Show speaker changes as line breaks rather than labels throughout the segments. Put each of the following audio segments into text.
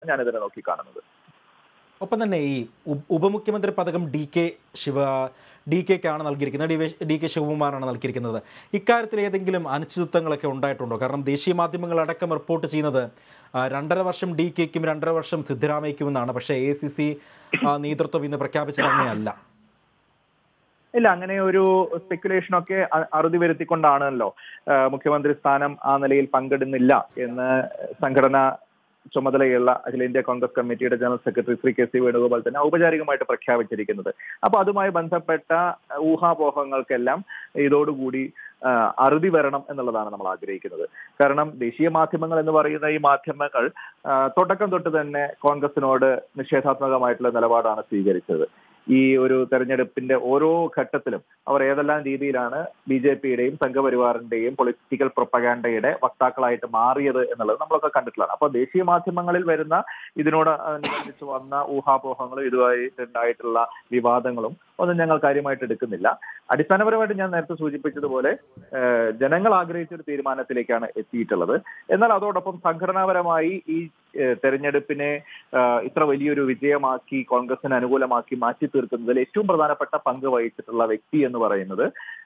ഞാൻ ഇതിനെ നോക്കിക്കാണുന്നത്
ഒപ്പം തന്നെ ഈ ഉ- ഉപമുഖ്യമന്ത്രി പദകം ഡി കെ ശിവ ഡി കെക്കാണ് നൽകിയിരിക്കുന്നത് ഡി വെ- ഡി കെ ശിവകുമാറാണ് നൽകിയിരിക്കുന്നത് ഇക്കാര്യത്തിൽ ഏതെങ്കിലും അനിശ്ചിതത്വങ്ങളൊക്കെ ഉണ്ടായിട്ടുണ്ടോ കാരണം ദേശീയ മാധ്യമങ്ങളടക്കം റിപ്പോർട്ട് ചെയ്യുന്നത് ആ, രണ്ടര വർഷം ഡി കെക്കും രണ്ടര വർഷം സിദ്ധരാമയ്ക്കും എന്നാണ് പക്ഷേ എ സി സി നേതൃത്വം ഇന്ന് പ്രഖ്യാപിച്ചത് അങ്ങനെയല്ല
ഇല്ല അങ്ങനെ ഒരു സ്പെക്കുലേഷൻ ഒക്കെ അ- അറുതി വരുത്തിക്കൊണ്ടാണല്ലോ ആ, മുഖ്യമന്ത്രി സ്ഥാനം ആ നിലയിൽ പങ്കിടുന്നില്ല എന്ന് സംഘടന ചുമതലയുള്ള അഖിലേന്ത്യാ കോൺഗ്രസ് കമ്മിറ്റിയുടെ general secretary Shri K C Venugopal തന്നെ ഔപചാരികമായിട്ട് പ്രഖ്യാപിച്ചിരിക്കുന്നത് അപ്പൊ അതുമായി ബന്ധപ്പെട്ട ഊഹാപോഹങ്ങൾക്കെല്ലാം ഇതോടുകൂടി ആ, അറുതി വരണം എന്നുള്ളതാണ് നമ്മൾ ആഗ്രഹിക്കുന്നത് കാരണം ദേശീയ മാധ്യമങ്ങൾ എന്ന് പറയുന്ന ഈ മാധ്യമങ്ങൾ ആ, തുടക്കം തൊട്ട് തന്നെ കോൺഗ്രസിനോട് നിഷേധാത്മകമായിട്ടുള്ള നിലപാടാണ് സ്വീകരിച്ചത് ഈ ഒരു തെരഞ്ഞെടുപ്പിന്റെ ഓരോ ഘട്ടത്തിലും അവർ ഏതെല്ലാം രീതിയിലാണ് ബി ജെ പിയുടെയും സംഘപരിവാറിന്റെയും പൊളിറ്റിക്കൽ പ്രൊപ്പഗാൻഡയുടെ വക്താക്കളായിട്ട് മാറിയത് എന്നുള്ളത് നമ്മളൊക്കെ കണ്ടിട്ടുള്ളതാണ് അപ്പൊ ദേശീയ മാധ്യമങ്ങളിൽ വരുന്ന ഇതിനോട് അനുബന്ധിച്ച് വന്ന ഊഹാപോഹങ്ങളും ഇതുമായി ഉണ്ടായിട്ടുള്ള വിവാദങ്ങളും ഒന്നും ഞങ്ങൾ കാര്യമായിട്ട് എടുക്കുന്നില്ല അടിസ്ഥാനപരമായിട്ട് ഞാൻ നേരത്തെ സൂചിപ്പിച്ചതുപോലെ ഏഹ്, ജനങ്ങൾ ആഗ്രഹിച്ച ഒരു തീരുമാനത്തിലേക്കാണ് എത്തിയിട്ടുള്ളത് എന്നാൽ അതോടൊപ്പം സംഘടനാപരമായി ഈ ഏഹ്, തെരഞ്ഞെടുപ്പിനെ ആഹ്, ഇത്ര വലിയൊരു വിജയമാക്കി കോൺഗ്രസിന് അനുകൂലമാക്കി മാറ്റി തീർക്കുന്നതിൽ ഏറ്റവും പ്രധാനപ്പെട്ട പങ്ക് വഹിച്ചിട്ടുള്ള വ്യക്തി എന്ന് പറയുന്നത്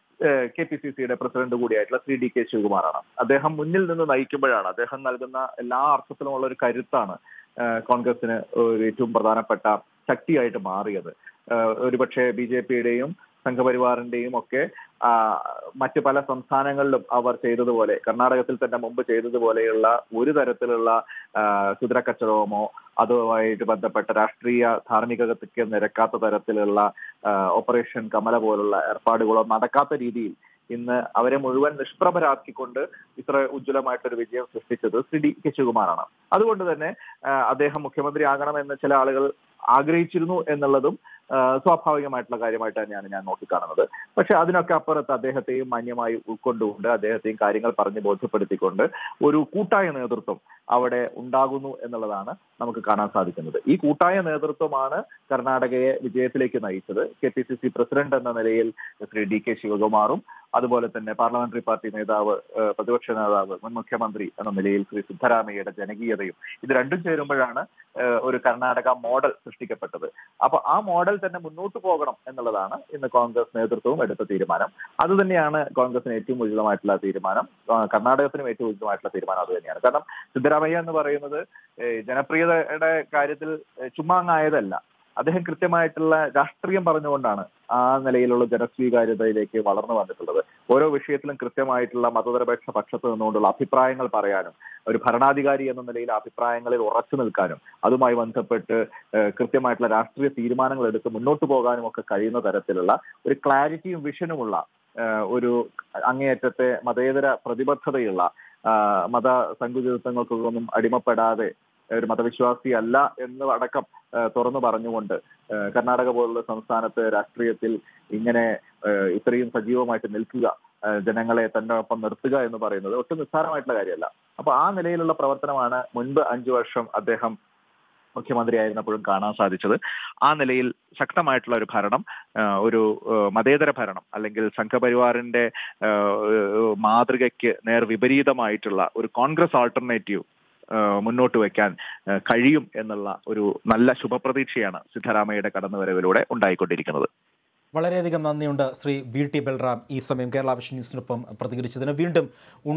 കെ പി സി സിയുടെ പ്രസിഡന്റ് കൂടിയായിട്ടുള്ള ശ്രീ ഡി കെ ശിവകുമാറാണ് അദ്ദേഹം മുന്നിൽ നിന്ന് നയിക്കുമ്പോഴാണ് അദ്ദേഹം നൽകുന്ന എല്ലാ അർത്ഥത്തിലുമുള്ള ഒരു കരുത്താണ് ആഹ്, കോൺഗ്രസിന് ഒരു ഏറ്റവും പ്രധാനപ്പെട്ട ശക്തിയായിട്ട് മാറിയത് ആഹ്, ഒരുപക്ഷെ ബി ജെ പിയുടെയും സംഘപരിവാറിന്റെയും ഒക്കെ ആ, മറ്റ് പല സംസ്ഥാനങ്ങളിലും അവർ ചെയ്തതുപോലെ കർണാടകത്തിൽ തന്നെ മുമ്പ് ചെയ്തതുപോലെയുള്ള ഒരു തരത്തിലുള്ള ആ, കുതിരക്കച്ചവടമോ അതുമായിട്ട് ബന്ധപ്പെട്ട രാഷ്ട്രീയ ധാർമ്മികതയ്ക്ക് നിരക്കാത്ത തരത്തിലുള്ള ആ, ഓപ്പറേഷൻ കമല പോലുള്ള ഏർപ്പാടുകളോ നടക്കാത്ത രീതിയിൽ ഇന്ന് അവരെ മുഴുവൻ നിഷ്പ്രഭരാക്കിക്കൊണ്ട് ഇത്ര ഉജ്ജ്വലമായിട്ടൊരു വിജയം സൃഷ്ടിച്ചത് ശ്രീ ഡി കെ ശിവകുമാറാണ് അതുകൊണ്ട് തന്നെ ആ, അദ്ദേഹം മുഖ്യമന്ത്രി ആകണമെന്ന് ചില ആളുകൾ ആഗ്രഹിച്ചിരുന്നു എന്നുള്ളതും ആ, സ്വാഭാവികമായിട്ടുള്ള കാര്യമായിട്ട് തന്നെയാണ് ഞാൻ നോക്കിക്കാണുന്നത് പക്ഷെ അതിനൊക്കെ അപ്പുറത്ത് അദ്ദേഹത്തെയും മാന്യമായി ഉൾക്കൊണ്ടുകൊണ്ട് അദ്ദേഹത്തെയും കാര്യങ്ങൾ പറഞ്ഞ് ബോധ്യപ്പെടുത്തിക്കൊണ്ട് ഒരു കൂട്ടായ നേതൃത്വം അവിടെ ഉണ്ടാകുന്നു എന്നുള്ളതാണ് നമുക്ക് കാണാൻ സാധിക്കുന്നത് ഈ കൂട്ടായ നേതൃത്വമാണ് കർണാടകയെ വിജയത്തിലേക്ക് നയിച്ചത് K P C C president എന്ന നിലയിൽ ശ്രീ ഡി കെ ശിവകുമാറും അതുപോലെ തന്നെ പാർലമെന്ററി പാർട്ടി നേതാവ് ഏഹ്, പ്രതിപക്ഷ നേതാവ് മുൻ മുഖ്യമന്ത്രി എന്ന നിലയിൽ ശ്രീ സിദ്ധരാമയ്യയുടെ ജനകീയതയും ഇത് രണ്ടും ചേരുമ്പോഴാണ് ഏഹ്, ഒരു കർണാടക മോഡൽ സൃഷ്ടിക്കപ്പെട്ടത് അപ്പൊ ആ മോഡൽ തന്നെ മുന്നോട്ട് പോകണം എന്നുള്ളതാണ് ഇന്ന് കോൺഗ്രസ് നേതൃത്വവും എടുത്ത തീരുമാനം അത് തന്നെയാണ് കോൺഗ്രസിന് ഏറ്റവും ഉചിതമായിട്ടുള്ള തീരുമാനം ആ, കർണാടകത്തിനും ഏറ്റവും ഉചിതമായിട്ടുള്ള തീരുമാനം അത് തന്നെയാണ് കാരണം സിദ്ധരാമയ്യ എന്ന് പറയുന്നത് ഏഹ്, ജനപ്രിയതയുടെ കാര്യത്തിൽ ഏഹ്, ചുമ്മാ അങ്ങായതല്ല അദ്ദേഹം കൃത്യമായിട്ടുള്ള രാഷ്ട്രീയം പറഞ്ഞുകൊണ്ടാണ് ആ നിലയിലുള്ള ജനസ്വീകാര്യതയിലേക്ക് വളർന്നു വന്നിട്ടുള്ളത് ഓരോ വിഷയത്തിലും കൃത്യമായിട്ടുള്ള മതനിരപേക്ഷ പക്ഷത്ത് നിന്നുകൊണ്ടുള്ള അഭിപ്രായങ്ങൾ പറയാനും ഒരു ഭരണാധികാരി എന്ന നിലയിൽ അഭിപ്രായങ്ങളിൽ ഉറച്ചു നിൽക്കാനും അതുമായി ബന്ധപ്പെട്ട് ഏഹ്, കൃത്യമായിട്ടുള്ള രാഷ്ട്രീയ തീരുമാനങ്ങൾ എടുത്ത് മുന്നോട്ട് പോകാനും ഒക്കെ കഴിയുന്ന തരത്തിലുള്ള ഒരു ക്ലാരിറ്റിയും വിഷനുമുള്ള ഏഹ്, ഒരു അങ്ങേയറ്റത്തെ മതേതര പ്രതിബദ്ധതയുള്ള ആഹ്, മത സങ്കുചിതത്വങ്ങൾക്കൊന്നും അടിമപ്പെടാതെ ഒരു മതവിശ്വാസി അല്ല എന്ന് അടക്കം ഏഹ്, തുറന്നു പറഞ്ഞുകൊണ്ട് ഏഹ്, കർണാടക പോലുള്ള സംസ്ഥാനത്ത് രാഷ്ട്രീയത്തിൽ ഇങ്ങനെ ഏഹ്, ഇത്രയും സജീവമായിട്ട് നിൽക്കുക ഏഹ്, ജനങ്ങളെ തന്റെ ഒപ്പം നിർത്തുക എന്ന് പറയുന്നത് ഒട്ടും നിസ്സാരമായിട്ടുള്ള കാര്യമല്ല അപ്പൊ ആ നിലയിലുള്ള പ്രവർത്തനമാണ് മുൻപ് അഞ്ചു വർഷം അദ്ദേഹം മുഖ്യമന്ത്രിയായിരുന്നപ്പോഴും കാണാൻ സാധിച്ചത് ആ നിലയിൽ ശക്തമായിട്ടുള്ള ഒരു ഭരണം ആ, ഒരു ആ, മതേതര ഭരണം അല്ലെങ്കിൽ സംഘപരിവാറിന്റെ ആ, മാതൃകയ്ക്ക് നേർ വിപരീതമായിട്ടുള്ള ഒരു കോൺഗ്രസ് ആൾട്ടർനേറ്റീവ് ആ, മുന്നോട്ട് വെക്കാൻ ആ, കഴിയും എന്നുള്ള ഒരു നല്ല ശുഭപ്രതീക്ഷയാണ് സിദ്ധരാമയ്യയുടെ കടന്നുവരവിലൂടെ ഉണ്ടായിക്കൊണ്ടിരിക്കുന്നത്
വളരെയധികം നന്ദിയുണ്ട് ശ്രീ വി ടി ബൽറാം ഈ സമയം കേരള വിഷൻ ന്യൂസിനൊപ്പം പ്രതികരിച്ചതിന് വീണ്ടും